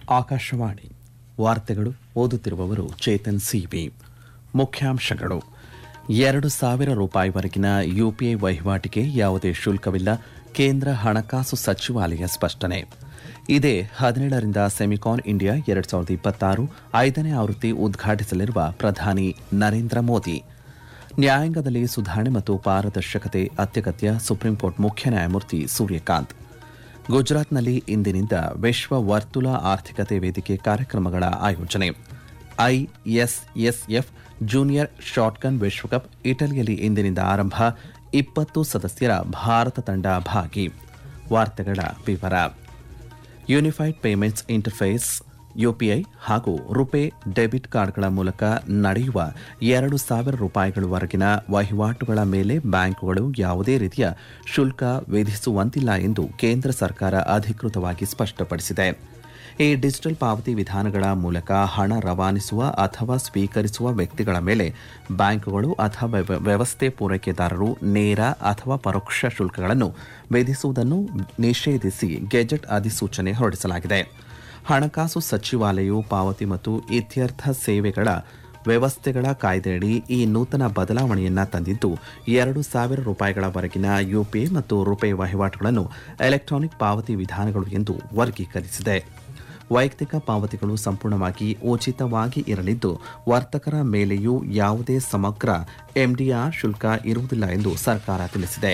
ಆಕಾಶವಾಣಿ ವಾರ್ತೆಗಳು ಓದುತ್ತಿರುವವರು ಚೇತನ್ ಸಿಬಿ ಮುಖ್ಯಾಂಶಗಳು ಎರಡು ಸಾವಿರ ರೂಪಾಯಿವರೆಗಿನ ಯುಪಿಐ ವಹಿವಾಟಿಗೆ ಯಾವುದೇ ಶುಲ್ಕವಿಲ್ಲ ಕೇಂದ್ರ ಹಣಕಾಸು ಸಚಿವಾಲಯ ಸ್ಪಷ್ಟನೆ ಇದೇ ಹದಿನೇಳರಿಂದ ಸೆಮಿಕಾನ್ ಇಂಡಿಯಾ ಎರಡ್ ಸಾವಿರದ ಇಪ್ಪತ್ತಾರು ಐದನೇ ಆವೃತ್ತಿ ಉದ್ಘಾಟಿಸಲಿರುವ ಪ್ರಧಾನಿ ನರೇಂದ್ರ ಮೋದಿ ನ್ಯಾಯಾಂಗದಲ್ಲಿ ಸುಧಾರಣೆ ಮತ್ತು ಪಾರದರ್ಶಕತೆ ಅತ್ಯಗತ್ಯ ಸುಪ್ರೀಂಕೋರ್ಟ್ ಮುಖ್ಯ ನ್ಯಾಯಮೂರ್ತಿ ಸೂರ್ಯಕಾಂತ್ ಗುಜರಾತ್ನಲ್ಲಿ ಇಂದಿನಿಂದ ವಿಶ್ವ ವರ್ತುಲ ಆರ್ಥಿಕತೆ ವೇದಿಕೆ ಕಾರ್ಯಕ್ರಮಗಳ ಆಯೋಜನೆ ಐಎಸ್ಎಸ್ಎಫ್ ಜೂನಿಯರ್ ಶಾಟ್ಗನ್ ವಿಶ್ವಕಪ್ ಇಟಲಿಯಲ್ಲಿ ಇಂದಿನಿಂದ ಆರಂಭ ಇಪ್ಪತ್ತು ಸದಸ್ಯರ ಭಾರತ ತಂಡ ಭಾಗಿ ವಾರ್ತೆಗಳ ವಿವರ ಯೂನಿಫೈಡ್ ಪೇಮೆಂಟ್ಸ್ ಇಂಟರ್ಫೇಸ್ ಯುಪಿಐ ಹಾಗೂ ರುಪೇ ಡೆಬಿಟ್ ಕಾರ್ಡ್ಗಳ ಮೂಲಕ ನಡೆಯುವ ಎರಡು ಸಾವಿರ ರೂಪಾಯಿಗಳವರೆಗಿನ ವಹಿವಾಟುಗಳ ಮೇಲೆ ಬ್ಯಾಂಕುಗಳು ಯಾವುದೇ ರೀತಿಯ ಶುಲ್ಕ ವಿಧಿಸುವಂತಿಲ್ಲ ಎಂದು ಕೇಂದ್ರ ಸರ್ಕಾರ ಅಧಿಕೃತವಾಗಿ ಸ್ಪಷ್ಟಪಡಿಸಿದೆ ಈ ಡಿಜಿಟಲ್ ಪಾವತಿ ವಿಧಾನಗಳ ಮೂಲಕ ಹಣ ರವಾನಿಸುವ ಅಥವಾ ಸ್ವೀಕರಿಸುವ ವ್ಯಕ್ತಿಗಳ ಮೇಲೆ ಬ್ಯಾಂಕುಗಳು ಅಥವಾ ವ್ಯವ- ವ್ಯವಸ್ಥೆ ಪೂರೈಕೆದಾರರು ನೇರ ಅಥವಾ ಪರೋಕ್ಷ ಶುಲ್ಕಗಳನ್ನು ವಿಧಿಸುವುದನ್ನು ನಿಷೇಧಿಸಿ ಗೆಜೆಟ್ ಅಧಿಸೂಚನೆ ಹೊರಡಿಸಲಾಗಿದೆ ಹಣಕಾಸು ಸಚಿವಾಲಯವು ಪಾವತಿ ಮತ್ತು ಇತ್ಯರ್ಥ ಸೇವೆಗಳ ವ್ಯವಸ್ಥೆಗಳ ಕಾಯ್ದೆಯಡಿ ಈ ನೂತನ ಬದಲಾವಣೆಯನ್ನ ತಂದಿದ್ದು ಎರಡು ಸಾವಿರ ರೂಪಾಯಿಗಳವರೆಗಿನ ಯುಪಿಐ ಮತ್ತು ರುಪೇ ವಹಿವಾಟುಗಳನ್ನು ಎಲೆಕ್ಟ್ರಾನಿಕ್ ಪಾವತಿ ವಿಧಾನಗಳು ಎಂದು ವರ್ಗೀಕರಿಸಿದೆ ವೈಯಕ್ತಿಕ ಪಾವತಿಗಳು ಸಂಪೂರ್ಣವಾಗಿ ಉಚಿತವಾಗಿ ಇರಲಿದ್ದು ವರ್ತಕರ ಮೇಲೆಯೂ ಯಾವುದೇ ಸಮಗ್ರ ಎಂಡಿಆರ್ ಶುಲ್ಕ ಇರುವುದಿಲ್ಲ ಎಂದು ಸರ್ಕಾರ ತಿಳಿಸಿದೆ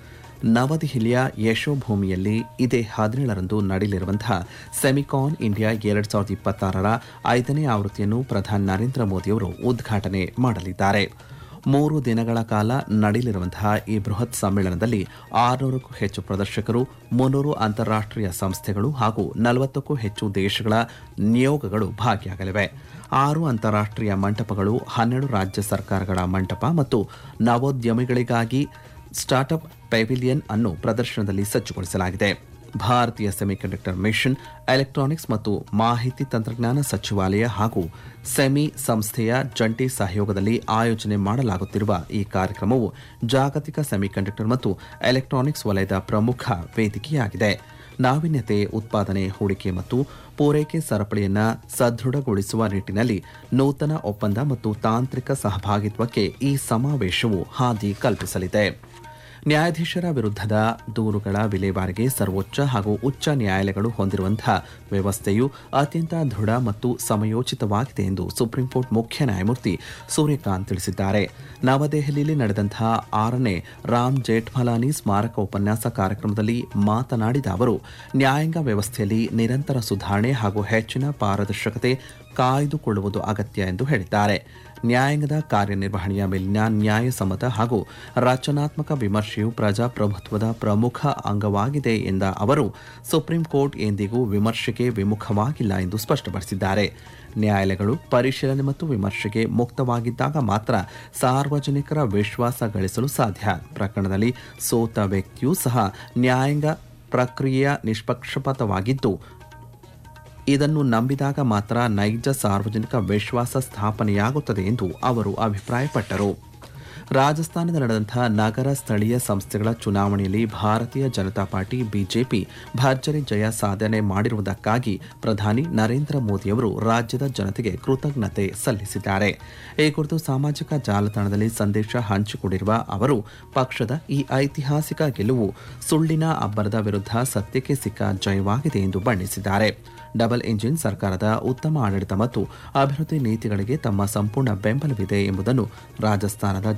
ನವದೆಹಲಿಯ ಯಶೋಭೂಮಿಯಲ್ಲಿ ಇದೇ ಹದಿನೇಳರಂದು ನಡೆಯಲಿರುವಂತಹ ಸೆಮಿಕಾನ್ ಇಂಡಿಯಾ ಎರಡ್ ಸಾವಿರದ ಇಪ್ಪತ್ತಾರರ ಐದನೇ ಆವೃತ್ತಿಯನ್ನು ಪ್ರಧಾನಿ ನರೇಂದ್ರ ಮೋದಿಯವರು ಉದ್ಘಾಟನೆ ಮಾಡಲಿದ್ದಾರೆ ಮೂರು ದಿನಗಳ ಕಾಲ ನಡೆಯಲಿರುವಂತಹ ಈ ಬೃಹತ್ ಸಮ್ಮೇಳನದಲ್ಲಿ ಆರುನೂರಕ್ಕೂ ಹೆಚ್ಚು ಪ್ರದರ್ಶಕರು ಮುನ್ನೂರು ಅಂತಾರಾಷ್ಟ್ರೀಯ ಸಂಸ್ಥೆಗಳು ಹಾಗೂ ನಲವತ್ತಕ್ಕೂ ಹೆಚ್ಚು ದೇಶಗಳ ನಿಯೋಗಗಳು ಭಾಗಿಯಾಗಲಿವೆ ಆರು ಅಂತಾರಾಷ್ಟ್ರೀಯ ಮಂಟಪಗಳು ಹನ್ನೆರಡು ರಾಜ್ಯ ಸರ್ಕಾರಗಳ ಮಂಟಪ ಮತ್ತು ನವೋದ್ಯಮಿಗಳಿಗಾಗಿ ಸ್ಟಾರ್ಟ್ಅಪ್ ಪೆವಿಲಿಯನ್ ಅನ್ನು ಪ್ರದರ್ಶನದಲ್ಲಿ ಸಜ್ಜುಗೊಳಿಸಲಾಗಿದೆ ಭಾರತೀಯ ಸೆಮಿಕಂಡಕ್ಟರ್ ಮಿಷನ್ ಎಲೆಕ್ಟ್ರಾನಿಕ್ಸ್ ಮತ್ತು ಮಾಹಿತಿ ತಂತ್ರಜ್ಞಾನ ಸಚಿವಾಲಯ ಹಾಗೂ ಸೆಮಿ ಸಂಸ್ಥೆಯ ಜಂಟಿ ಸಹಯೋಗದಲ್ಲಿ ಆಯೋಜನೆ ಮಾಡಲಾಗುತ್ತಿರುವ ಈ ಕಾರ್ಯಕ್ರಮವು ಜಾಗತಿಕ ಸೆಮಿಕಂಡಕ್ಟರ್ ಮತ್ತು ಎಲೆಕ್ಟ್ರಾನಿಕ್ಸ್ ವಲಯದ ಪ್ರಮುಖ ವೇದಿಕೆಯಾಗಿದೆ ನಾವೀನ್ಯತೆ ಉತ್ಪಾದನೆ ಹೂಡಿಕೆ ಮತ್ತು ಪೂರೈಕೆ ಸರಪಳಿಯನ್ನು ಸದೃಢಗೊಳಿಸುವ ನಿಟ್ಟಿನಲ್ಲಿ ನೂತನ ಒಪ್ಪಂದ ಮತ್ತು ತಾಂತ್ರಿಕ ಸಹಭಾಗಿತ್ವಕ್ಕೆ ಈ ಸಮಾವೇಶವು ಹಾದಿ ಕಲ್ಪಿಸಲಿದೆ ನ್ಯಾಯಾಧೀಶರ ವಿರುದ್ಧದ ದೂರುಗಳ ವಿಲೇವಾರಿಗೆ ಸರ್ವೋಚ್ಚ ಹಾಗೂ ಉಚ್ಚ ನ್ಯಾಯಾಲಯಗಳು ಹೊಂದಿರುವಂತಹ ವ್ಯವಸ್ಥೆಯು ಅತ್ಯಂತ ದೃಢ ಮತ್ತು ಸಮಯೋಚಿತವಾಗಿದೆ ಎಂದು ಸುಪ್ರೀಂಕೋರ್ಟ್ ಮುಖ್ಯ ನ್ಯಾಯಮೂರ್ತಿ ಸೂರ್ಯಕಾಂತ್ ತಿಳಿಸಿದ್ದಾರೆ ನವದೆಹಲಿಯಲ್ಲಿ ನಡೆದಂತಹ ಆರನೇ ರಾಮ್ ಜೇಠ್ಮಲಾನಿ ಸ್ಮಾರಕ ಉಪನ್ಯಾಸ ಕಾರ್ಯಕ್ರಮದಲ್ಲಿ ಮಾತನಾಡಿದ ಅವರು ನ್ಯಾಯಾಂಗ ವ್ಯವಸ್ಥೆಯಲ್ಲಿ ನಿರಂತರ ಸುಧಾರಣೆ ಹಾಗೂ ಹೆಚ್ಚಿನ ಪಾರದರ್ಶಕತೆ ಕಾಯ್ದುಕೊಳ್ಳುವುದು ಅಗತ್ಯ ಎಂದು ಹೇಳಿದ್ದಾರೆ ನ್ಯಾಯಾಂಗದ ಕಾರ್ಯನಿರ್ವಹಣೆಯ ಮೇಲಿನ ನ್ಯಾಯಸಮ್ಮತ ಹಾಗೂ ರಚನಾತ್ಮಕ ವಿಮರ್ಶೆಯು ಪ್ರಜಾಪ್ರಭುತ್ವದ ಪ್ರಮುಖ ಅಂಗವಾಗಿದೆ ಎಂದ ಅವರು ಸುಪ್ರೀಂ ಕೋರ್ಟ್ ಎಂದಿಗೂ ವಿಮರ್ಶೆಗೆ ವಿಮುಖವಾಗಿಲ್ಲ ಎಂದು ಸ್ಪಷ್ಟಪಡಿಸಿದ್ದಾರೆ ನ್ಯಾಯಾಲಯಗಳು ಪರಿಶೀಲನೆ ಮತ್ತು ವಿಮರ್ಶೆಗೆ ಮುಕ್ತವಾಗಿದ್ದಾಗ ಮಾತ್ರ ಸಾರ್ವಜನಿಕರ ವಿಶ್ವಾಸ ಗಳಿಸಲು ಸಾಧ್ಯ ಪ್ರಕರಣದಲ್ಲಿ ಸೋತ ವ್ಯಕ್ತಿಯೂ ಸಹ ನ್ಯಾಯಾಂಗ ಪ್ರಕ್ರಿಯೆಯ ನಿಷ್ಪಕ್ಷಪಾತವಾಗಿದ್ದು ಇದನ್ನು ನಂಬಿದಾಗ ಮಾತ್ರ ನೈಜ ಸಾರ್ವಜನಿಕ ವಿಶ್ವಾಸ ಸ್ಥಾಪನೆಯಾಗುತ್ತದೆ ಎಂದು ಅವರು ಅಭಿಪ್ರಾಯಪಟ್ಟರು ರಾಜಸ್ಥಾನದ ನಡೆದಂತಹ ನಗರ ಸ್ಥಳೀಯ ಸಂಸ್ಥೆಗಳ ಚುನಾವಣೆಯಲ್ಲಿ ಭಾರತೀಯ ಜನತಾ ಪಾರ್ಟಿ ಬಿಜೆಪಿ ಭರ್ಜರಿ ಜಯ ಸಾಧನೆ ಮಾಡಿರುವುದಕ್ಕಾಗಿ ಪ್ರಧಾನಿ ನರೇಂದ್ರ ಮೋದಿಯವರು ರಾಜ್ಯದ ಜನತೆಗೆ ಕೃತಜ್ಞತೆ ಸಲ್ಲಿಸಿದ್ದಾರೆ ಈ ಕುರಿತು ಸಾಮಾಜಿಕ ಜಾಲತಾಣದಲ್ಲಿ ಸಂದೇಶ ಹಂಚಿಕೊಂಡಿರುವ ಅವರು ಪಕ್ಷದ ಈ ಐತಿಹಾಸಿಕ ಗೆಲುವು ಸುಳ್ಳಿನ ಅಬ್ಬರದ ವಿರುದ್ಧ ಸತ್ಯಕ್ಕೆ ಸಿಕ್ಕ ಜಯವಾಗಿದೆ ಎಂದು ಬಣ್ಣಿಸಿದ್ದಾರೆ ಡಬಲ್ ಇಂಜಿನ್ ಸರ್ಕಾರದ ಉತ್ತಮ ಆಡಳಿತ ಮತ್ತು ಅಭಿವೃದ್ಧಿ ನೀತಿಗಳಿಗೆ ತಮ್ಮ ಸಂಪೂರ್ಣ ಬೆಂಬಲವಿದೆ ಎಂಬುದನ್ನು ರಾಜಸ್ಥಾನದ